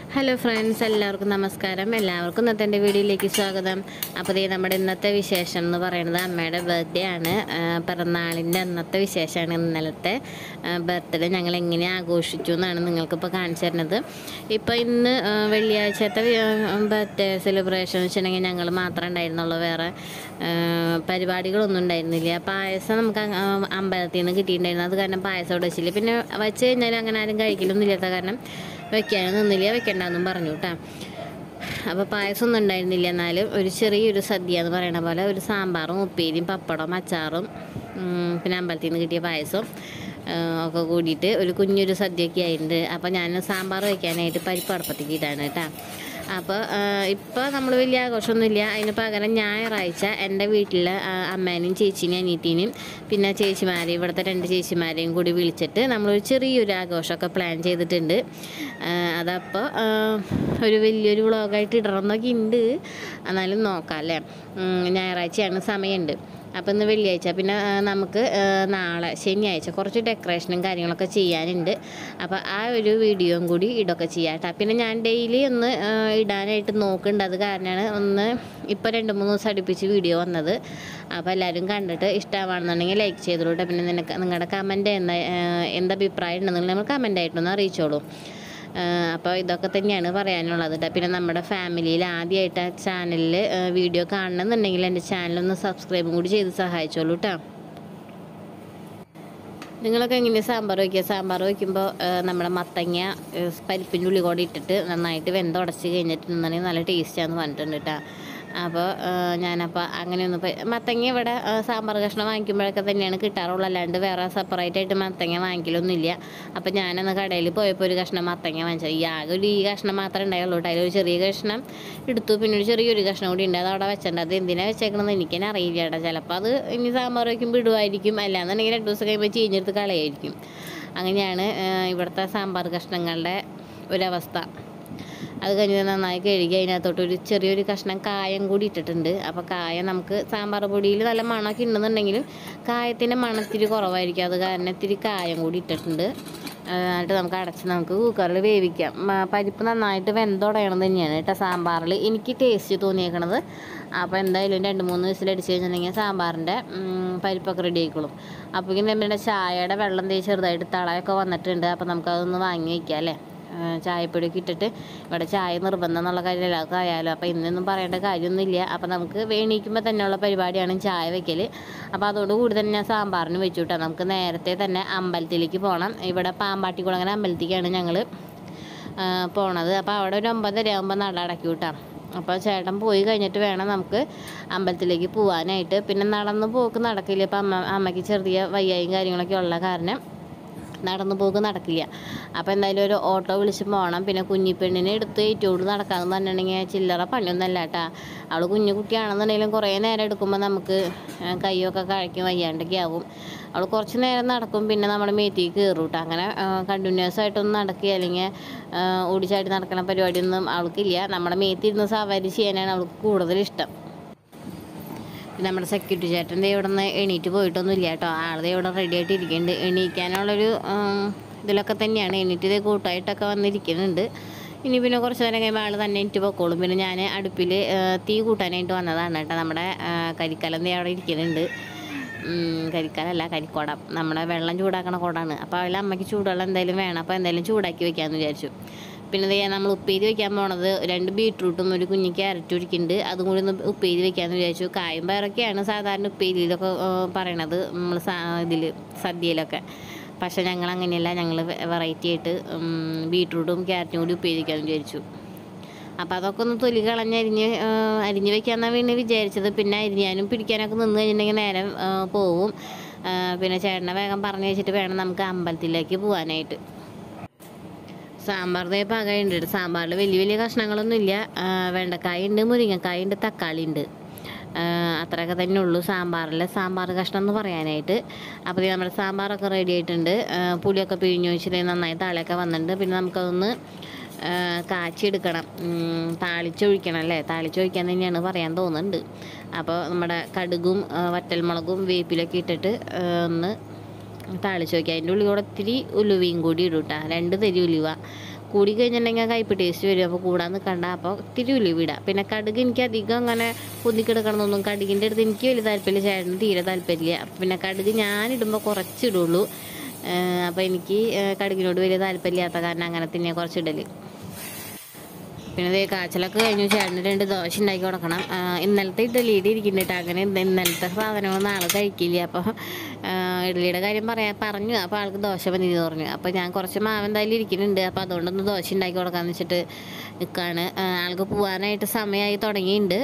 Hello friends എല്ലാവർക്കും നമസ്കാരം എല്ലാവർക്കും ഇന്നത്തെ എൻ്റെ വീഡിയോയിലേക്ക് സ്വാഗതം അപ്പോൾ ദേ നമ്മുടെ ഇന്നത്തെ വിശേഷം എന്ന് പറയുന്നത് അമ്മയുടെ ബർത്ത്ഡേ ആണ് ആ, പിറന്നാളിൻ്റെ അന്നത്തെ വിശേഷമാണ് ഇന്നലത്തെ ബർത്ത്ഡേ ഞങ്ങൾ എങ്ങനെ ആഘോഷിച്ചു എന്നാണ് നിങ്ങൾക്കിപ്പോൾ കാണിച്ചു തരുന്നത് ഇപ്പോൾ ഇന്ന് ആ, വെള്ളിയാഴ്ചത്തെ ബർത്ത്ഡേ സെലിബ്രേഷൻ എന്ന് വെച്ചിട്ടുണ്ടെങ്കിൽ ഞങ്ങൾ മാത്രമേ ഉണ്ടായിരുന്നുള്ളൂ വേറെ ആ, പരിപാടികളൊന്നും ഉണ്ടായിരുന്നില്ല പായസം നമുക്ക് അ- ആ, അമ്പലത്തിൽ നിന്ന് കിട്ടിയിട്ടുണ്ടായിരുന്നു അത് കാരണം പായസം അവിടെ വെച്ചില്ല പിന്നെ വെച്ച് കഴിഞ്ഞാൽ അങ്ങനെ ആരും കഴിക്കലൊന്നും ഇല്ലാത്ത കാരണം വെക്കാനും നിന്നില്ല വെക്കണ്ടെന്നും പറഞ്ഞു കേട്ടോ അപ്പോൾ പായസം ഒന്നും ഉണ്ടായിരുന്നില്ല എന്നാലും ഒരു ചെറിയൊരു സദ്യ എന്ന് പറയണ പോലെ ഒരു സാമ്പാറും ഉപ്പേരിയും പപ്പടം അച്ചാറും ഉം, പിന്നെ അമ്പലത്തിൽ നിന്ന് കിട്ടിയ പായസം ആ, ഒക്കെ കൂടിയിട്ട് ഒരു കുഞ്ഞൊരു സദ്യയൊക്കെ ആയിട്ടുണ്ട് അപ്പോൾ ഞാൻ സാമ്പാർ വയ്ക്കാനായിട്ട് പരിപ്പ് അടുപ്പത്തേക്ക് ഇട്ടാണ് കേട്ടോ അപ്പോൾ ഇപ്പോൾ നമ്മൾ വലിയ ആഘോഷമൊന്നുമില്ല അതിന് പകരം ഞായറാഴ്ച എൻ്റെ വീട്ടിൽ അമ്മേനെയും ചേച്ചീനെയും അനിയത്തീനെയും പിന്നെ ചേച്ചിമാരെയും ഇവിടുത്തെ രണ്ട് ചേച്ചിമാരെയും കൂടി വിളിച്ചിട്ട് നമ്മളൊരു ചെറിയൊരു ആഘോഷമൊക്കെ പ്ലാൻ ചെയ്തിട്ടുണ്ട് ആ, അതപ്പോൾ ആ, ഒരു വലിയൊരു വ്ളോഗായിട്ട് ഇടണമെന്നൊക്കെ ഉണ്ട് എന്നാലും നോക്കാം അല്ലേ ഉം, ഞായറാഴ്ചയാണ് സമയമുണ്ട് അപ്പോൾ ഇന്ന് വെള്ളിയാഴ്ച പിന്നെ ആ, നമുക്ക് ആ, നാളെ ശനിയാഴ്ച കുറച്ച് ഡെക്കറേഷനും കാര്യങ്ങളൊക്കെ ചെയ്യാനുണ്ട് അപ്പോൾ ആ ഒരു വീഡിയോയും കൂടി ഇടൊക്കെ ചെയ്യാം കേട്ടോ പിന്നെ ഞാൻ ഡെയിലി ഒന്ന് ആ, ഇടാനായിട്ട് നോക്കുന്നുണ്ട് അത് കാരണമാണ് ഒന്ന് ഇപ്പോൾ രണ്ട് മൂന്ന് ദിവസം അടുപ്പിച്ച് വീഡിയോ വന്നത് അപ്പോൾ എല്ലാവരും കണ്ടിട്ട് ഇഷ്ടമാണെന്നുണ്ടെങ്കിൽ ലൈക്ക് ചെയ്തോളൂ കേട്ടോ പിന്നെ നിനക്ക് നിങ്ങളുടെ കമൻറ്റ് എന്താ ആ, എന്ത് അഭിപ്രായം ഉണ്ടെന്നുണ്ടെങ്കിൽ നമ്മൾ കമൻ്റ് ആയിട്ടൊന്ന് അറിയിച്ചോളൂ അപ്പോൾ ഇതൊക്കെ തന്നെയാണ് പറയാനുള്ളത് ട്ടോ. പിന്നെ നമ്മുടെ ഫാമിലിയിൽ ആദ്യമായിട്ട് ആ ചാനലിൽ വീഡിയോ കാണണമെന്നുണ്ടെങ്കിൽ എൻ്റെ ചാനലൊന്ന് സബ്സ്ക്രൈബും കൂടി ചെയ്ത് സഹായിച്ചോളൂ കേട്ടോ നിങ്ങളൊക്കെ എങ്ങനെ സാമ്പാർ വയ്ക്കുക സാമ്പാർ വയ്ക്കുമ്പോൾ നമ്മുടെ മത്തങ്ങ ഏഹ്, പരിപ്പിൻ്റെ ഉള്ളി കൂടി ഇട്ടിട്ട് നന്നായിട്ട് വെന്തുടച്ച് കഴിഞ്ഞിട്ടുണ്ടെന്നുണ്ടെങ്കിൽ നല്ല ടേസ്റ്റാന്ന് പറഞ്ഞിട്ടുണ്ട് കേട്ടോ അപ്പോൾ ഞാനപ്പോൾ അങ്ങനെ ഒന്ന് പ- മത്തങ്ങ ഇവിടെ ഏഹ്, സാമ്പാർ കഷ്ണം വാങ്ങിക്കുമ്പോഴൊക്കെ തന്നെയാണ് കിട്ടാറുള്ളൂ അല്ലാണ്ട് വേറെ സെപ്പറേറ്റ് ആയിട്ട് മത്തങ്ങ വാങ്ങിക്കലൊന്നുമില്ല അപ്പോൾ ഞാനന്ന് കടയിൽ പോയപ്പോൾ ഒരു കഷ്ണം മത്തങ്ങ വാങ്ങിച്ചത് ഈ ആകെ ഒരു ഈ കഷ്ണം മാത്രമേ ഉണ്ടായുള്ളൂ കേട്ടോ അതിലൊരു ചെറിയ കഷ്ണം എടുത്തു പിന്നെ ഒരു ചെറിയൊരു കഷ്ണം കൂടി ഉണ്ട് അത് അവിടെ വെച്ചിട്ടുണ്ട് അത് എന്തിനാണ് വെച്ചേക്കണമെന്ന് എനിക്കെന്നെ അറിയില്ല കേട്ടോ ചിലപ്പോൾ അത് ഇനി സാമ്പാർ വയ്ക്കുമ്പോൾ ഇടുമായിരിക്കും അല്ലാന്നുണ്ടെങ്കിൽ രണ്ട് ദിവസം കഴിയുമ്പോൾ ചീഞ്ഞെടുത്ത് കളയായിരിക്കും അങ്ങനെയാണ് ഏഹ്, ഇവിടുത്തെ സാമ്പാർ കഷ്ണങ്ങളുടെ ഒരവസ്ഥ അത് കഴിഞ്ഞ് നന്നായി കഴുകി അതിനകത്തോട്ട് ഒരു ചെറിയൊരു കഷ്ണം കായം കൂടി ഇട്ടിട്ടുണ്ട് അപ്പോൾ കായം നമുക്ക് സാമ്പാർ പൊടിയിൽ നല്ല മണമൊക്കെ ഉണ്ടെന്നുണ്ടെങ്കിലും കായത്തിൻ്റെ മണത്തിരി കുറവായിരിക്കും അത് കാരണം ഇത്തിരി കായം കൂടി ഇട്ടിട്ടുണ്ട് ആ, എന്നിട്ട് നമുക്ക് അടച്ച് നമുക്ക് കുക്കറിൽ വേവിക്കാം മ- പരിപ്പ് നന്നായിട്ട് വെന്തുടയണം തന്നെയാണ് കേട്ടോ സാമ്പാറിൽ എനിക്ക് ടേസ്റ്റ് തോന്നിയേക്കണത് അപ്പോൾ എന്തായാലും രണ്ട് മൂന്ന് വിസിലടിച്ച് കഴിഞ്ഞിട്ടുണ്ടെങ്കിൽ സാമ്പാറിൻ്റെ ഉം, പരിപ്പൊക്കെ റെഡി ആയിക്കോളും അപ്പോഴേക്കും നമ്മുടെ ചായയുടെ വെള്ളം തേച്ച് ചെറുതായിട്ട് തളയൊക്കെ വന്നിട്ടുണ്ട് അപ്പോൾ നമുക്കതൊന്ന് വാങ്ങി വയ്ക്കാം അല്ലേ ആ, ചായപ്പൊടിയൊക്കെ ഇട്ടിട്ട് ഇവിടെ ചായ നിർബന്ധം എന്നുള്ള കാര്യം എല്ലാവർക്കും അറിയാമല്ലോ അപ്പോൾ ഇന്നൊന്നും പറയേണ്ട കാര്യമൊന്നുമില്ല അപ്പോൾ നമുക്ക് വേണിക്കുമ്പോൾ തന്നെയുള്ള പരിപാടിയാണ് ചായ വെക്കൽ അപ്പോൾ അതോടുകൂടി തന്നെ ഞാൻ സാമ്പാറിന് വെച്ചു കേട്ടോ നമുക്ക് നേരത്തെ തന്നെ അമ്പലത്തിലേക്ക് പോകണം ഇവിടെ പാമ്പാട്ടിക്കുളങ്ങര അമ്പലത്തിലേക്കാണ് ഞങ്ങൾ പോണത് അപ്പോൾ അവിടെ ഒരു ഒമ്പതര ആകുമ്പോൾ നട അടക്കി വിട്ടാം അപ്പോൾ ചേട്ടൻ പോയി കഴിഞ്ഞിട്ട് വേണം നമുക്ക് അമ്പലത്തിലേക്ക് പോകാനായിട്ട് പിന്നെ നടന്ന് പോക്ക് നടക്കില്ല ഇപ്പം അമ്മ അമ്മയ്ക്ക് ചെറിയ വയ്യായും കാര്യങ്ങളൊക്കെ ഉള്ള കാരണം നടന്നു പോക്ക് നടക്കില്ല അപ്പോൾ എന്തായാലും ഒരു ഓട്ടോ വിളിച്ച് പോകണം പിന്നെ കുഞ്ഞിപ്പെണ്ണിനെ എടുത്ത് ഏറ്റോട് നടക്കാമെന്ന് പറഞ്ഞിട്ടുണ്ടെങ്കിൽ ചില്ലറ പണിയൊന്നല്ല കേട്ടാ അവൾ കുഞ്ഞു കുട്ടിയാണെന്നുണ്ടെങ്കിലും കുറേ നേരം എടുക്കുമ്പോൾ നമുക്ക് ആ, കൈയൊക്കെ കഴയ്ക്കും വയ്യാണ്ടൊക്കെ ആവും അവൾ കുറച്ച് നേരം നടക്കും പിന്നെ നമ്മുടെ മേത്തേക്ക് കയറും കേട്ടോ അങ്ങനെ കണ്ടിന്യൂസ് ആയിട്ടൊന്നും നടക്കുക അല്ലെങ്കിൽ ആ, ഓടിച്ചാടി നടക്കണ പരിപാടിയൊന്നും അവൾക്കില്ല നമ്മുടെ മേത്തിരുന്ന് സവാരി ചെയ്യാനാണ് അവൾക്ക് കൂടുതൽ ഇഷ്ടം പിന്നെ നമ്മുടെ സെക്യൂരിറ്റി ചേട്ടൻ്റെ ഇവിടെ നിന്ന് എണീറ്റ് പോയിട്ടൊന്നും ഇല്ല കേട്ടോ ആളത് ഇവിടെ റെഡി ആയിട്ട് ഇരിക്കുന്നുണ്ട് എണീക്കാനുള്ളൊരു ഉം, ഇതിലൊക്കെ തന്നെയാണ് എണീറ്റ് ഇതേ കൂട്ടായിട്ടൊക്കെ വന്നിരിക്കുന്നുണ്ട് ഇനി പിന്നെ കുറച്ച് നേരം കഴിയുമ്പോൾ ആൾ തന്നെ എണീറ്റ് പൊക്കോളും പിന്നെ ഞാൻ അടുപ്പിൽ തീ കൂട്ടാനായിട്ട് വന്നതാണ് കേട്ടോ നമ്മുടെ ആ, കരിക്കലം ദേ അവിടെ ഇരിക്കുന്നുണ്ട് ഉം, കരിക്കലല്ല കരിക്കോടം നമ്മുടെ വെള്ളം ചൂടാക്കണ കുടമാണ് അപ്പോൾ അതിൽ അമ്മയ്ക്ക് ചൂടുവെള്ളം എന്തായാലും വേണം അപ്പോൾ എന്തായാലും ചൂടാക്കി വെക്കാമെന്ന് വിചാരിച്ചു പിന്നെ ദേ നമ്മൾ ഉപ്പേരി വെക്കാൻ പോണത് രണ്ട് ബീട്രൂട്ടും ഒരു കുഞ്ഞ് ക്യാരറ്റും ഇരിക്കുന്നുണ്ട് അതും കൂടി ഒന്ന് ഉപ്പേരി വെക്കാമെന്ന് വിചാരിച്ചു കായും പയറൊക്കെയാണ് സാധാരണ ഉപ്പേരിയിലൊക്കെ ആ, പറയണത് നമ്മൾ ഇതിൽ സദ്യയിലൊക്കെ പക്ഷേ ഞങ്ങൾ അങ്ങനെയല്ല ഞങ്ങൾ വെറൈറ്റി ആയിട്ട് ഉം, ബീട്രൂട്ടും ക്യാരറ്റും കൂടി ഉപ്പേരി വെക്കാമെന്ന് വിചാരിച്ചു അപ്പോൾ അതൊക്കെ ഒന്ന് തൊലി കളഞ്ഞരിഞ്ഞ് ആ, അരിഞ്ഞ് വെക്കാമെന്നാണ് പിന്നെ വിചാരിച്ചത് പിന്നെ അരിഞ്ഞാനും പിടിക്കാനൊക്കെ നിന്ന് കഴിഞ്ഞിട്ടുണ്ടെങ്കിൽ നേരം ആ, പോവും ആ, പിന്നെ ചേട്ടനെ വേഗം പറഞ്ഞു വെച്ചിട്ട് വേണം നമുക്ക് അമ്പലത്തിലേക്ക് പോകാനായിട്ട് സാമ്പാർ ദേ പാകമുണ്ട് സാമ്പാറിൽ വലിയ വലിയ കഷ്ണങ്ങളൊന്നും ഇല്ല ആ, വെണ്ടക്കായ ഉണ്ട് മുരിങ്ങക്കായ ഉണ്ട് തക്കാളി ഉണ്ട് ആ, അത്രയൊക്കെ തന്നെ ഉള്ളൂ സാമ്പാറിൽ സാമ്പാർ കഷ്ണം എന്ന് പറയാനായിട്ട് അപ്പോൾ ദേ നമ്മുടെ സാമ്പാറൊക്കെ റെഡി ആയിട്ടുണ്ട് ആ, പുളിയൊക്കെ പിഴിഞ്ഞ് വെച്ചിട്ട് നന്നായി താളയൊക്കെ വന്നിട്ടുണ്ട് പിന്നെ നമുക്കതൊന്ന് ആ, കാച്ചിയെടുക്കണം ഉം, താളിച്ചൊഴിക്കണം അല്ലേ താളിച്ചൊഴിക്കാൻ തന്നെയാണ് പറയാൻ തോന്നുന്നുണ്ട് അപ്പോൾ നമ്മുടെ കടുകും ആ, വറ്റൽമുളകും വേപ്പിലൊക്കെ ഇട്ടിട്ട് ആ, ഒന്ന് താളിച്ച് വയ്ക്കുക അതിൻ്റെ ഉള്ളിൽ കൂടെ ഇത്തിരി ഉലുവയും കൂടി ഇടും കേട്ടോ രണ്ട് തരി ഉലുവ കൂടി കഴിഞ്ഞിട്ടുണ്ടെങ്കിൽ കയ്പ് ടേസ്റ്റ് വരും അപ്പോൾ കൂടാൻ നിൽക്കണ്ട അപ്പോൾ ഇത്തിരി ഉള്ളി വിടാം പിന്നെ കടുക് എനിക്ക് അധികം അങ്ങനെ പൊന്തിക്കിടക്കണമെന്നൊന്നും കടുകിൻ്റെ അടുത്ത് എനിക്ക് വലിയ താല്പര്യമില്ല ചേട്ടന് തീരെ താല്പര്യമില്ല അപ്പം പിന്നെ കടുക് ഞാനിടുമ്പോൾ കുറച്ചിടുള്ളൂ അപ്പോൾ എനിക്ക് ആ, കടുകിനോട് വലിയ താല്പര്യമില്ലാത്ത കാരണം അങ്ങനെ തന്നെ കുറച്ചിടൽ പിന്നെ ദേ കാച്ചലൊക്കെ കഴിഞ്ഞു ചേട്ടന് രണ്ട് ദോശ ഉണ്ടാക്കി കൊടുക്കണം ആ, ഇന്നലത്തെ ഇഡ്ഡലിയുടെ ഇരിക്കുന്നുണ്ട് അങ്ങനെ ഇന്ന് ഇന്നലത്തെ സാധനങ്ങളൊന്നും ആൾ കഴിക്കില്ല അപ്പോൾ ഇഡ്ഡലിയുടെ കാര്യം പറയാൻ പറഞ്ഞു അപ്പോൾ ആൾക്ക് ദോശ മതി എന്ന് പറഞ്ഞു അപ്പോൾ ഞാൻ കുറച്ച് മാവ് എന്തായാലും ഇരിക്കുന്നുണ്ട് അപ്പോൾ അതുകൊണ്ടൊന്ന് ദോശ ഉണ്ടാക്കി കൊടുക്കാമെന്ന് വെച്ചിട്ട് നിൽക്കുകയാണ് ആൾക്ക് പോകാനായിട്ട് സമയമായി തുടങ്ങിയിട്ടുണ്ട്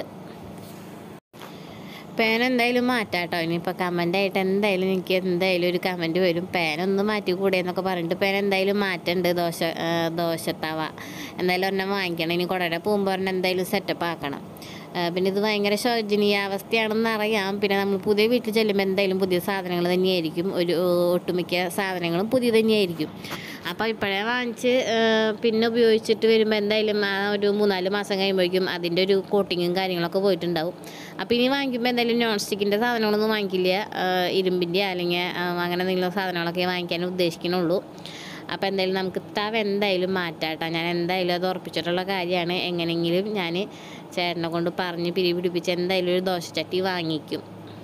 പേന എന്തായാലും മാറ്റാം കേട്ടോ ഇനിയിപ്പോൾ കമൻ്റ് ആയിട്ട് എന്തായാലും എനിക്ക് എന്തായാലും ഒരു കമൻറ്റ് വരും പേന ഒന്ന് മാറ്റി കൂടെ എന്നൊക്കെ പറഞ്ഞിട്ട് പേന എന്തായാലും മാറ്റുണ്ട് ദോശ ആ, ദോശത്തവ എന്തായാലും ഒരെണ്ണം വാങ്ങിക്കണം ഇനി കുടയുടെ പോകുമ്പോൾ ഒരെണ്ണം എന്തായാലും സെറ്റപ്പ് ആക്കണം ആ, പിന്നെ ഇത് ഭയങ്കര ശോചനീയാവസ്ഥയാണെന്ന് അറിയാം പിന്നെ നമ്മൾ പുതിയ വീട്ടിൽ ചെല്ലുമ്പോൾ എന്തായാലും പുതിയ സാധനങ്ങൾ തന്നെയായിരിക്കും ഒരു ഒട്ടുമിക്ക സാധനങ്ങളും പുതിയ തന്നെയായിരിക്കും അപ്പോൾ ഇപ്പോഴേ വാങ്ങിച്ച് ആ, പിന്നെ ഉപയോഗിച്ചിട്ട് വരുമ്പോൾ എന്തായാലും ആ ഒരു മൂന്നാല് മാസം കഴിയുമ്പോഴേക്കും അതിൻ്റെ ഒരു കോട്ടിങ്ങും കാര്യങ്ങളൊക്കെ പോയിട്ടുണ്ടാവും അപ്പോൾ ഇനി വാങ്ങിക്കുമ്പോൾ എന്തായാലും നോൺ സ്റ്റിക്കിൻ്റെ സാധനങ്ങളൊന്നും വാങ്ങിക്കില്ല ആ, ഇരുമ്പിൻ്റെ അല്ലെങ്കിൽ ആ, അങ്ങനെ എന്തെങ്കിലും സാധനങ്ങളൊക്കെ വാങ്ങിക്കാൻ ഉദ്ദേശിക്കണുള്ളൂ അപ്പോൾ എന്തായാലും നമുക്ക് തവ എന്തായാലും മാറ്റാട്ടോ ഞാൻ എന്തായാലും അത് ഉറപ്പിച്ചിട്ടുള്ള കാര്യമാണ് എങ്ങനെയെങ്കിലും ഞാൻ ചേട്ടനെ കൊണ്ട് പറഞ്ഞ് പിരി പിടിപ്പിച്ച് എന്തായാലും ഒരു ദോശച്ചട്ടി വാങ്ങിക്കും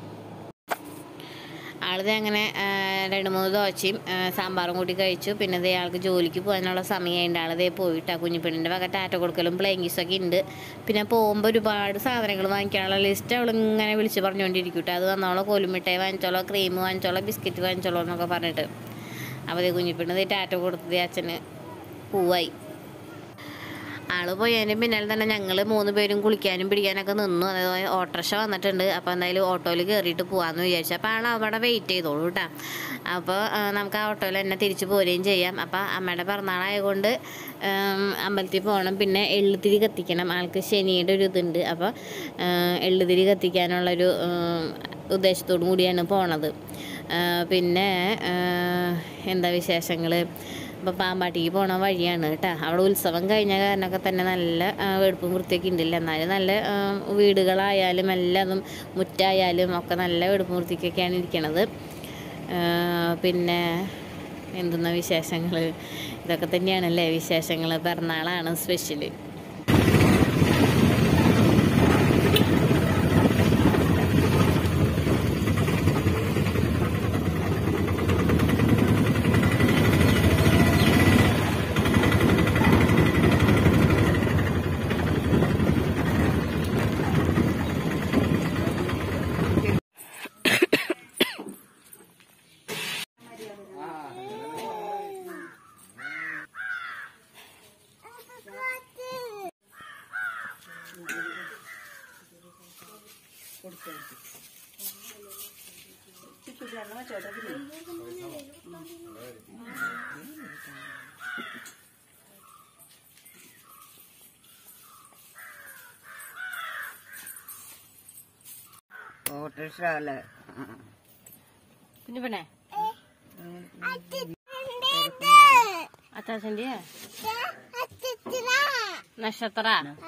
ആളിത് അങ്ങനെ ആ, രണ്ട് മൂന്ന് ദോശയും ആ, സാമ്പാറും കൂടി കഴിച്ചു പിന്നെ ദേ ആൾക്ക് ജോലിക്ക് പോകാനുള്ള സമയമുണ്ട് ആളിതേ പോയിട്ട് ആ കുഞ്ഞിപ്പെണ്ണിൻ്റെ വക ടാറ്റ കൊടുക്കലും പ്ലേങ്കിസൊക്കെ ഉണ്ട് പിന്നെ പോകുമ്പോൾ ഒരുപാട് സാധനങ്ങൾ വാങ്ങിക്കാനുള്ള ലിസ്റ്റ് അവൾ ഇങ്ങനെ വിളിച്ച് പറഞ്ഞുകൊണ്ടിരിക്കും കേട്ടോ അത് വന്നോളോ കോലുമിഠായി വാങ്ങിച്ചോളോ ക്രീം വാങ്ങിച്ചോളോ ബിസ്ക്കറ്റ് വാങ്ങിച്ചോളോ എന്നൊക്കെ പറഞ്ഞിട്ട് അപ്പോൾ ദേ കുഞ്ഞിപ്പെണ്ണ് ദേ ടാറ്റ കൊടുത്തത് അച്ഛന് പൂവായി ആള് പോയതിന് പിന്നാലെ തന്നെ ഞങ്ങൾ മൂന്ന് പേരും കുളിക്കാനും പിടിക്കാനൊക്കെ നിന്നു അതായത് ഓട്ടോറിക്ഷ വന്നിട്ടുണ്ട് അപ്പോൾ എന്തായാലും ഓട്ടോയിൽ കയറിയിട്ട് പോകാമെന്ന് വിചാരിച്ചു അപ്പോൾ ആൾ അവിടെ വെയിറ്റ് ചെയ്തോളൂ കേട്ടോ അപ്പോൾ ആ, നമുക്ക് ആ ഓട്ടോയിൽ തന്നെ തിരിച്ച് പോരുകയും ചെയ്യാം അപ്പോൾ അമ്മയുടെ പിറന്നാളായതുകൊണ്ട് ഉം, അമ്പലത്തിൽ പോകണം പിന്നെ എള്ളുതിരി കത്തിക്കണം ആൾക്ക് ശനിയുടെ ഒരു ഇതുണ്ട് അപ്പോൾ ആ, എള്ളുതിരി കത്തിക്കാനുള്ളൊരു ഉം, ഉദ്ദേശത്തോടു കൂടിയാണ് പോണത് ആ, പിന്നെ ആ, എന്താ വിശേഷങ്ങൾ ഇപ്പോൾ പാമ്പാട്ടിക്ക് പോണ വഴിയാണ് കേട്ടോ അവിടെ ഉത്സവം കഴിഞ്ഞ കാരണമൊക്കെ തന്നെ നല്ല ആ, വെടുപ്പും വൃത്തിയൊക്കെ ഉണ്ടല്ലോ എന്നാലും നല്ല ആ, വീടുകളായാലും എല്ലാതും മുറ്റായാലും ഒക്കെ നല്ല വെടുപ്പും വൃത്തിക്കൊക്കെയാണ് ഇരിക്കണത് ആ, പിന്നെ എന്തെന്ന വിശേഷങ്ങൾ ഇതൊക്കെ തന്നെയാണല്ലേ വിശേഷങ്ങൾ പിറന്നാളാണ് സ്പെഷ്യൽ ഓട്ടോറിക്ഷ അല്ലേ കുഞ്ഞു പെണ്ണേ അച്ചാച്ചൻ്റെ നക്ഷത്ര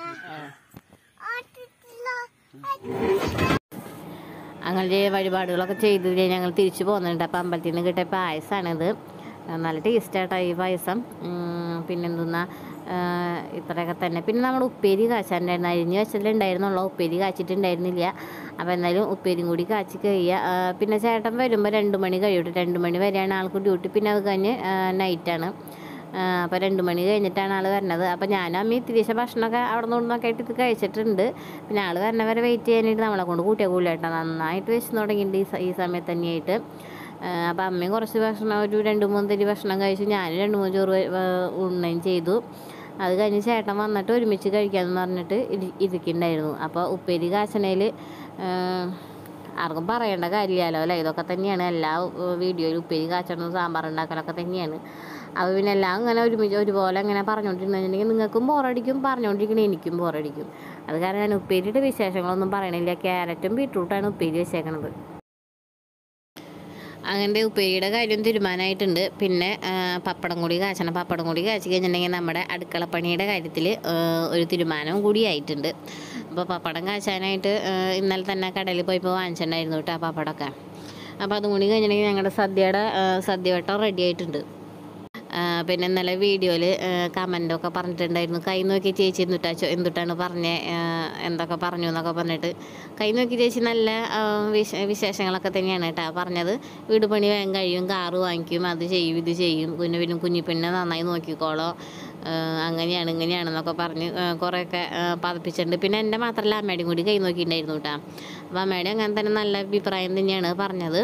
അങ്ങനെ വഴിപാടുകളൊക്കെ ചെയ്ത് കഴിഞ്ഞ് ഞങ്ങൾ തിരിച്ചു പോകുന്നുണ്ട് അപ്പം അമ്പലത്തിൽ നിന്ന് കിട്ടിയ പായസമാണിത് നല്ല ടേസ്റ്റാട്ടോ ഈ പായസം ഉം, പിന്നെന്തുന്നാ ആ, ഇത്രയൊക്കെ തന്നെ പിന്നെ നമ്മുടെ ഉപ്പേരി കാച്ചാനുണ്ടായിരുന്നു അരിഞ്ഞ് വെച്ചതിലുണ്ടായിരുന്നുള്ളൂ ഉപ്പേരി കാച്ചിട്ടുണ്ടായിരുന്നില്ല അപ്പോൾ എന്തായാലും ഉപ്പേരിയും കൂടി കാച്ചി കഴിയുക ആ, പിന്നെ ചേട്ടൻ വരുമ്പോൾ രണ്ട് മണി കഴിയും രണ്ട് മണി വരെയാണ് ആൾക്ക് ഡ്യൂട്ടി പിന്നെ അത് കഴിഞ്ഞ് നൈറ്റാണ് അപ്പോൾ രണ്ട് മണി കഴിഞ്ഞിട്ടാണ് ആൾ വരുന്നത് അപ്പോൾ ഞാനും അമ്മ തിരിച്ച ഭക്ഷണമൊക്കെ അവിടെ നിന്നൊക്കെ ആയിട്ട് ഇത് കഴിച്ചിട്ടുണ്ട് പിന്നെ ആൾ വരണവരെ വെയിറ്റ് ചെയ്യാനായിട്ട് നമ്മളെ കൊണ്ട് കൂട്ടിയ കൂലേട്ടോ നന്നായിട്ട് വിശന്ന് തുടങ്ങിയിട്ടുണ്ട് ഈ സ- ഈ സമയത്ത് തന്നെയായിട്ട് അപ്പോൾ അമ്മയും കുറച്ച് ഭക്ഷണം ഒരു രണ്ട് മൂന്ന് തരി ഭക്ഷണം കഴിച്ചു ഞാനും രണ്ട് മൂന്ന് ചോറ് വ- വ- ഉണ്ണയും ചെയ്തു അത് കഴിഞ്ഞ് ചേട്ടൻ വന്നിട്ട് ഒരുമിച്ച് കഴിക്കാമെന്ന് പറഞ്ഞിട്ട് ഇരി ഇരിക്കുന്നുണ്ടായിരുന്നു അപ്പോൾ ഉപ്പേരി കാച്ചണയിൽ ആർക്കും പറയേണ്ട കാര്യമില്ലല്ലോ അല്ലേ ഇതൊക്കെ തന്നെയാണ് എല്ലാ ഏഹ്, വീഡിയോയിലും ഉപ്പേരി കാച്ചണതും സാമ്പാർ ഉണ്ടാക്കലൊക്കെ തന്നെയാണ് അപ്പോൾ പിന്നെ എല്ലാം അങ്ങനെ ഒരുമിച്ച് ഒരുപോലെ അങ്ങനെ പറഞ്ഞുകൊണ്ടിരുന്നുണ്ടെങ്കിൽ നിങ്ങൾക്കും ബോറടിക്കും പറഞ്ഞുകൊണ്ടിരിക്കണ എനിക്കും ബോറടിക്കും അത് കാരണം ഞാൻ ഉപ്പേരിയുടെ വിശേഷങ്ങളൊന്നും പറയണില്ല ക്യാരറ്റും ബീട്രൂട്ടാണ് ഉപ്പേരി വെച്ചേക്കണത് അങ്ങനത്തെ ഉപ്പേരിയുടെ കാര്യം തീരുമാനമായിട്ടുണ്ട് പിന്നെ ആ, പപ്പടം കൂടി കാച്ചണം പപ്പടം കൂടി കാച്ചി കഴിഞ്ഞിട്ടുണ്ടെങ്കിൽ നമ്മുടെ അടുക്കളപ്പണിയുടെ കാര്യത്തിൽ ഒരു തീരുമാനവും കൂടി ആയിട്ടുണ്ട് അപ്പോൾ പപ്പടം കാച്ചാനായിട്ട് ആ, ഇന്നലെ തന്നെ കടയിൽ പോയപ്പോൾ വാങ്ങിച്ചിട്ടുണ്ടായിരുന്നു കേട്ടോ ആ പപ്പടമൊക്കെ അപ്പോൾ അതും കൂടി കഴിഞ്ഞിട്ടുണ്ടെങ്കിൽ ഞങ്ങളുടെ സദ്യയുടെ ആ, സദ്യ വട്ടം റെഡി ആയിട്ടുണ്ട് ആ, പിന്നെ ഇന്നലെ വീഡിയോയിൽ കമൻ്റൊക്കെ പറഞ്ഞിട്ടുണ്ടായിരുന്നു കൈ നോക്കി ചേച്ചി എന്തുട്ടാ ചോ- എന്തുട്ടാണ് പറഞ്ഞേ ആ, എന്തൊക്കെ പറഞ്ഞു എന്നൊക്കെ പറഞ്ഞിട്ട് കൈ നോക്കി ചേച്ചി നല്ല ആ, വിശ വിശേഷങ്ങളൊക്കെ തന്നെയാണ് കേട്ടോ പറഞ്ഞത് വീട് പണി വേഗം കഴിയും കാറ് വാങ്ങിക്കും അത് ചെയ്യും ഇത് ചെയ്യും പിന്നെ പിന്നെ കുഞ്ഞിപ്പെണ്ണെ നന്നായി നോക്കിക്കോളോ ആ, അങ്ങനെയാണ് ഇങ്ങനെയാണെന്നൊക്കെ പറഞ്ഞ് ആ, കുറേയൊക്കെ ആ, പതപ്പിച്ചിട്ടുണ്ട് പിന്നെ എൻ്റെ മാത്രമല്ല അമ്മയുടെയും കൂടി കൈ നോക്കിയിട്ടുണ്ടായിരുന്നു കേട്ടോ അപ്പോൾ അമ്മയുടെ അങ്ങനെ തന്നെ നല്ല അഭിപ്രായം തന്നെയാണ് പറഞ്ഞത്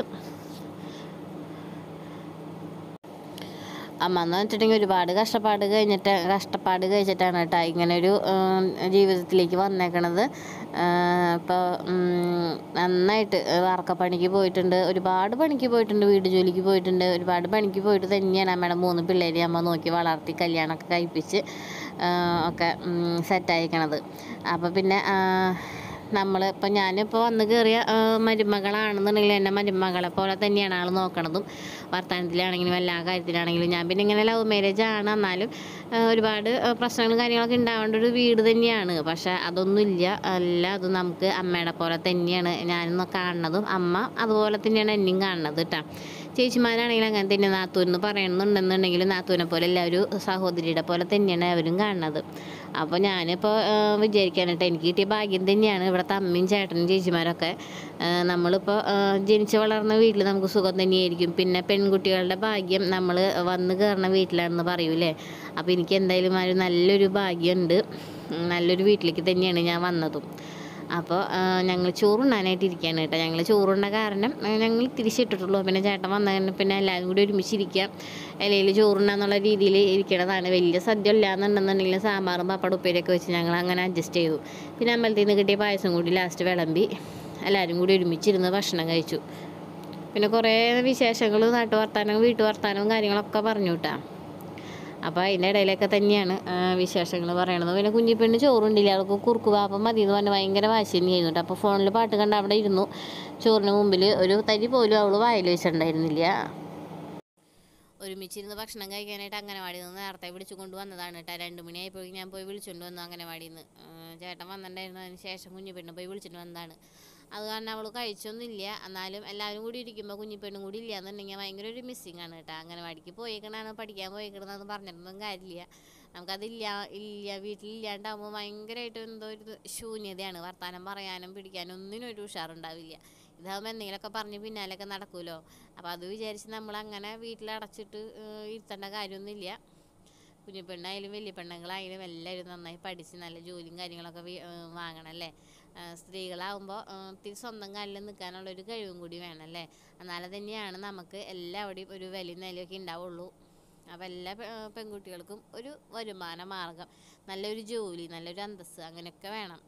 അമ്മ എന്ന് വെച്ചിട്ടുണ്ടെങ്കിൽ ഒരുപാട് കഷ്ടപ്പാട് കഴിഞ്ഞിട്ട് കഷ്ടപ്പാട് കഴിച്ചിട്ടാണ് കേട്ടോ ഇങ്ങനെ ഒരു ഉം, ജീവിതത്തിലേക്ക് വന്നേക്കണത് ഇപ്പോൾ നന്നായിട്ട് വാർക്കപ്പണിക്ക് പോയിട്ടുണ്ട് ഒരുപാട് പണിക്ക് പോയിട്ടുണ്ട് വീട് ജോലിക്ക് പോയിട്ടുണ്ട് ഒരുപാട് പണിക്ക് പോയിട്ട് തന്നെയാണ് അമ്മയുടെ മൂന്ന് പിള്ളേരെ അമ്മ നോക്കി വളർത്തി കല്യാണമൊക്കെ കഴിപ്പിച്ച് ആ, ഒക്കെ സെറ്റായിരിക്കണത് അപ്പോൾ പിന്നെ നമ്മൾ ഇപ്പം ഞാനിപ്പോൾ വന്ന് കയറിയ ആ, മരുമകളാണെന്നുണ്ടെങ്കിൽ എൻ്റെ മരുമകളെ പോലെ തന്നെയാണ് ആൾ നോക്കണതും വർത്തമാനത്തിലാണെങ്കിലും എല്ലാ കാര്യത്തിലാണെങ്കിലും ഞാൻ പിന്നെ ഇങ്ങനെ ലവ് മാരേജ് ആണ് എന്നാലും ആ, ഒരുപാട് ആ, പ്രശ്നങ്ങളും കാര്യങ്ങളൊക്കെ ഉണ്ടാവേണ്ട ഒരു വീട് തന്നെയാണ് പക്ഷേ അതൊന്നുമില്ല അല്ല അത് നമുക്ക് അമ്മയുടെ പോലെ തന്നെയാണ് ഞാനിന്ന് കാണുന്നതും അമ്മ അതുപോലെ തന്നെയാണ് എന്നെയും കാണുന്നത് കേട്ടോ ചേച്ചിമാരാണെങ്കിലും അങ്ങനെ തന്നെ നാത്തൂന്ന് പറയണമെന്നുണ്ടെന്നുണ്ടെങ്കിൽ നാത്തൂനെ പോലെ എല്ലാവരും സഹോദരിയുടെ പോലെ തന്നെയാണ് അവരും കാണുന്നത് അപ്പോൾ ഞാനിപ്പോൾ വിചാരിക്കാനായിട്ട് എനിക്ക് കിട്ടിയ ഭാഗ്യം തന്നെയാണ് ഇവിടുത്തെ അമ്മയും ചേട്ടനും ചേച്ചിമാരൊക്കെ ആ, നമ്മളിപ്പോൾ ആ, ജനിച്ച് വളർന്ന വീട്ടിൽ നമുക്ക് സുഖം തന്നെയായിരിക്കും പിന്നെ പെൺകുട്ടികളുടെ ഭാഗ്യം നമ്മൾ വന്ന് കയറുന്ന വീട്ടിലാണെന്ന് പറയൂലേ അപ്പോൾ എനിക്ക് എന്തായാലും ആ ഒരു നല്ലൊരു ഭാഗ്യമുണ്ട് ഉം, നല്ലൊരു വീട്ടിലേക്ക് തന്നെയാണ് ഞാൻ വന്നതും അപ്പോൾ ഞങ്ങൾ ചോറുണ്ണാനായിട്ട് ഇരിക്കുകയാണ് കേട്ടോ ഞങ്ങൾ ചോറുണ്ണ കാരണം ആ, ഞങ്ങൾ തിരിച്ചിട്ടിട്ടുള്ളൂ പിന്നെ ചേട്ടൻ വന്നതിന് പിന്നെ എല്ലാവരും കൂടി ഒരുമിച്ചിരിക്കാം ഇലയിൽ ചോറുണ്ണാന്നുള്ള രീതിയിൽ ഇരിക്കണതാണ് വലിയ സദ്യ ഇല്ലാന്നുണ്ടെന്നുണ്ടെങ്കിൽ സാമ്പാറും പപ്പടം ഉപ്പേരിയൊക്കെ വെച്ച് ഞങ്ങൾ അങ്ങനെ അഡ്ജസ്റ്റ് ചെയ്തു പിന്നെ അമ്പലത്തിൽ നിന്ന് കിട്ടിയ പായസം കൂടി ലാസ്റ്റ് വിളമ്പി എല്ലാവരും കൂടി ഒരുമിച്ചിരുന്ന് ഭക്ഷണം കഴിച്ചു പിന്നെ കുറേ വിശേഷങ്ങൾ നാട്ടു വർത്താനവും വീട്ടു വർത്താനവും കാര്യങ്ങളൊക്കെ പറഞ്ഞു കേട്ടാ അപ്പോൾ അതിൻ്റെ ഇടയിലൊക്കെ തന്നെയാണ് വിശേഷങ്ങൾ പറയണത് പിന്നെ കുഞ്ഞിപ്പെണ്ണ് ചോറുണ്ടില്ല അവൾക്ക് കുറുക്ക് പാപ്പം മതി എന്ന് പറഞ്ഞ് ഭയങ്കര വാശി തന്നെയായിരുന്നു കേട്ടോ അപ്പോൾ ഫോണിൽ പാട്ട് കണ്ട് അവിടെ ഇരുന്നു ചോറിന് മുമ്പിൽ ഒരു തരി പോലും അവൾ വായിൽ വെച്ചിട്ടുണ്ടായിരുന്നില്ല ഒരുമിച്ചിരുന്ന് ഭക്ഷണം കഴിക്കാനായിട്ട് അംഗനവാടിയിൽ നിന്ന് നേരത്തെ വിളിച്ചു കൊണ്ടുവന്നതാണ് കേട്ടോ രണ്ട് മണിയായപ്പോഴേക്കും ഞാൻ പോയി വിളിച്ചുകൊണ്ട് വന്നു അംഗനവാടിയിൽ നിന്ന് ചേട്ടൻ വന്നിട്ടുണ്ടായിരുന്നു അതിന് ശേഷം കുഞ്ഞിപ്പെണ്ണ് പോയി വിളിച്ചിട്ട് വന്നതാണ് അത് കാരണം അവൾ കഴിച്ചൊന്നുമില്ല എന്നാലും എല്ലാവരും കൂടി ഇരിക്കുമ്പോൾ കുഞ്ഞിപ്പെണ്ണും കൂടി ഇല്ല എന്നുണ്ടെങ്കിൽ ഭയങ്കര ഒരു മിസ്സിങ് ആണ് കേട്ടോ അംഗനവാടിക്ക് പോയേക്കണാണ് പഠിക്കാൻ പോയേക്കണമെന്ന് പറഞ്ഞിട്ടൊന്നും കാര്യമില്ല നമുക്കതില്ല ഇല്ല വീട്ടിലില്ലാണ്ടാകുമ്പോൾ ഭയങ്കരമായിട്ട് എന്തോ ഒരു ശൂന്യതയാണ് വർത്തമാനം പറയാനും പിടിക്കാനും ഒന്നിനും ഒരു ഉഷാറുണ്ടാവില്ല ഇതാകുമ്പോൾ എന്തെങ്കിലുമൊക്കെ പറഞ്ഞ് പിന്നാലെയൊക്കെ നടക്കുമല്ലോ അപ്പോൾ അത് വിചാരിച്ച് നമ്മൾ അങ്ങനെ വീട്ടിലടച്ചിട്ട് ഏഹ്, ഇരുത്തേണ്ട കാര്യമൊന്നുമില്ല കുഞ്ഞു പെണ്ണായാലും വലിയ പെണ്ണുങ്ങളായാലും എല്ലാവരും നന്നായി പഠിച്ച് നല്ല ജോലിയും കാര്യങ്ങളൊക്കെ വീ- ഏഹ് വാങ്ങണം അല്ലേ ഏഹ് സ്ത്രീകളാവുമ്പോൾ ഏഹ് ഇത്തിരി സ്വന്തം കാലിൽ നിൽക്കാനുള്ള ഒരു കഴിവും കൂടി വേണം അല്ലേ എന്നാലും തന്നെയാണ് നമുക്ക് എല്ലാവിടെയും ഒരു വിലയും നിലയൊക്കെ ഉണ്ടാവുള്ളൂ അപ്പോൾ എല്ലാ പെ- ഏഹ് പെൺകുട്ടികൾക്കും ഒരു വരുമാന മാർഗം നല്ലൊരു ജോലി നല്ലൊരു അന്തസ്സ് അങ്ങനെയൊക്കെ വേണം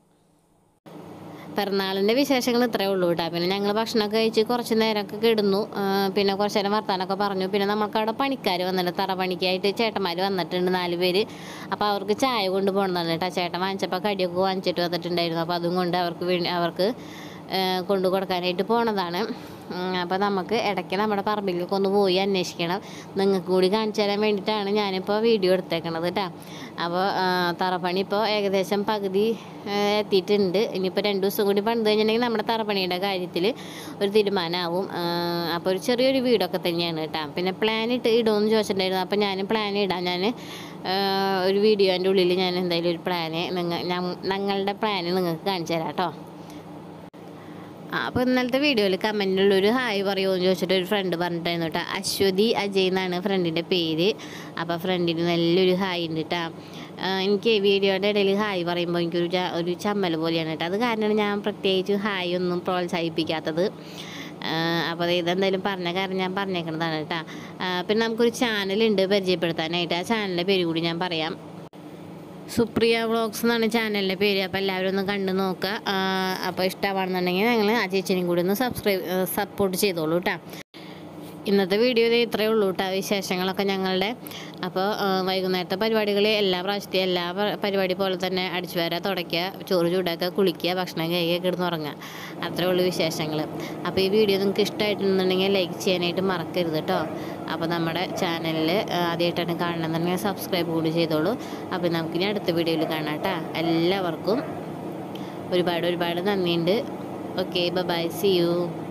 പിറന്നാളിൻ്റെ വിശേഷങ്ങൾ ഇത്രയേ ഉള്ളൂ കേട്ടോ പിന്നെ ഞങ്ങൾ ഭക്ഷണമൊക്കെ കഴിച്ച് കുറച്ച് നേരമൊക്കെ കിടന്നു ആ, പിന്നെ കുറച്ച് നേരം വർത്താനമൊക്കെ പറഞ്ഞു പിന്നെ നമുക്ക് അവിടെ പണിക്കാർ വന്നിട്ട് തറ പണിക്കായിട്ട് ചേട്ടന്മാർ വന്നിട്ടുണ്ട് നാല് പേര് അപ്പോൾ അവർക്ക് ചായ കൊണ്ട് പോകണമെന്നാണ് കേട്ടോ ചേട്ടൻ വാങ്ങിച്ചപ്പോൾ കടിയൊക്കെ വാങ്ങിച്ചിട്ട് വന്നിട്ടുണ്ടായിരുന്നു അപ്പോൾ അതും കൊണ്ട് അവർക്ക് വേണ്ടി അവർക്ക് ആ, കൊണ്ടു കൊടുക്കാനായിട്ട് പോണതാണ് അപ്പോൾ നമുക്ക് ഇടയ്ക്ക് നമ്മുടെ പറമ്പിലേക്ക് ഒന്ന് പോയി അന്വേഷിക്കണം നിങ്ങൾക്ക് കൂടി കാണിച്ചു തരാൻ വേണ്ടിയിട്ടാണ് ഞാനിപ്പോൾ വീഡിയോ എടുത്തേക്കണത് കേട്ടോ അപ്പോൾ തറപ്പണി ഇപ്പോൾ ഏകദേശം പകുതി ആ, എത്തിയിട്ടുണ്ട് ഇനിയിപ്പോൾ രണ്ട് ദിവസം കൂടി പണിത് കഴിഞ്ഞിട്ടുണ്ടെങ്കിൽ നമ്മുടെ തറപ്പണിയുടെ കാര്യത്തിൽ ഒരു തീരുമാനമാവും അപ്പോൾ ഒരു ചെറിയൊരു വീടൊക്കെ തന്നെയാണ് കേട്ടോ പിന്നെ പ്ലാൻ ഇട്ട് ഇടുമെന്ന് ചോദിച്ചിട്ടുണ്ടായിരുന്നു അപ്പോൾ ഞാൻ പ്ലാൻ ഇടാം ഞാൻ ഒരു വീഡിയോൻ്റെ ഉള്ളിൽ ഞാൻ എന്തായാലും ഒരു പ്ലാന് നിങ്ങൾ ഞങ്ങളുടെ പ്ലാന് നിങ്ങൾക്ക് കാണിച്ചു തരാം കേട്ടോ ആ അപ്പോൾ ഇന്നലത്തെ വീഡിയോയിൽ കമൻറ്റിൽ ഒരു ഹായ് പറയുമോ എന്ന് ചോദിച്ചിട്ട് ഒരു ഫ്രണ്ട് പറഞ്ഞിട്ടായിരുന്നു കേട്ടോ അശ്വതി അജയ് എന്നാണ് ഫ്രണ്ടിൻ്റെ പേര് അപ്പോൾ ഫ്രണ്ടിന് നല്ലൊരു ഹായ് ഉണ്ട് കേട്ടോ ആ, എനിക്ക് വീഡിയോയുടെ ഇടയിൽ ഹായ് പറയുമ്പോൾ എനിക്കൊരു ച- ഒരു ചമ്മൽ പോലെയാണ് കേട്ടോ അത് കാരണമാണ് ഞാൻ പ്രത്യേകിച്ച് ഹായ് ഒന്നും പ്രോത്സാഹിപ്പിക്കാത്തത് ആ, അപ്പോൾ അത് ഇതെന്തായാലും പറഞ്ഞ കാര്യം ഞാൻ പറഞ്ഞേക്കുന്നതാണ് കേട്ടോ ആ, പിന്നെ നമുക്കൊരു ചാനലുണ്ട് പരിചയപ്പെടുത്താനായിട്ട് ആ ചാനലിൻ്റെ പേര് കൂടി ഞാൻ പറയാം സുപ്രിയ വ്ളോഗ്സ് എന്നാണ് ചാനലിൻ്റെ പേര് അപ്പോൾ എല്ലാവരും ഒന്ന് കണ്ടു നോക്കുക ആ, അപ്പോൾ ഇഷ്ടമാണെന്നുണ്ടെങ്കിൽ നിങ്ങൾ ആ ചേച്ചിനെയും കൂടി ഒന്ന് സബ്സ്ക്രൈബ് സപ്പോർട്ട് ചെയ്തോളൂ കേട്ടോ ഇന്നത്തെ വീഡിയോ ഇത് ഇത്രയേ ഉള്ളൂ കേട്ടോ വിശേഷങ്ങളൊക്കെ ഞങ്ങളുടെ അപ്പോൾ ആ, വൈകുന്നേരത്തെ പരിപാടികൾ എല്ലാ പ്രാവശ്യത്തെയും എല്ലാ പ- പരിപാടി പോലെ തന്നെ അടിച്ചു വരാ തുടയ്ക്കുക ചോറ് ചൂടാക്കുക കുളിക്കുക ഭക്ഷണം കഴിക്കുക കിടന്നുറങ്ങുക അത്രേ ഉള്ളൂ വിശേഷങ്ങൾ അപ്പോൾ ഈ വീഡിയോ നിങ്ങൾക്ക് ഇഷ്ടമായിട്ടുണ്ടെന്നുണ്ടെങ്കിൽ ലൈക്ക് ചെയ്യാനായിട്ട് മറക്കരുത് കേട്ടോ അപ്പോൾ നമ്മുടെ ചാനലിൽ ആദ്യമായിട്ടാണ് കാണണമെന്നുണ്ടെങ്കിൽ സബ്സ്ക്രൈബ് കൂടി ചെയ്തോളൂ അപ്പോൾ നമുക്കിനി അടുത്ത വീഡിയോയിൽ കാണാം കേട്ടോ എല്ലാവർക്കും ഒരുപാട് ഒരുപാട് നന്ദിയുണ്ട് ഓക്കെ ബൈ സി യു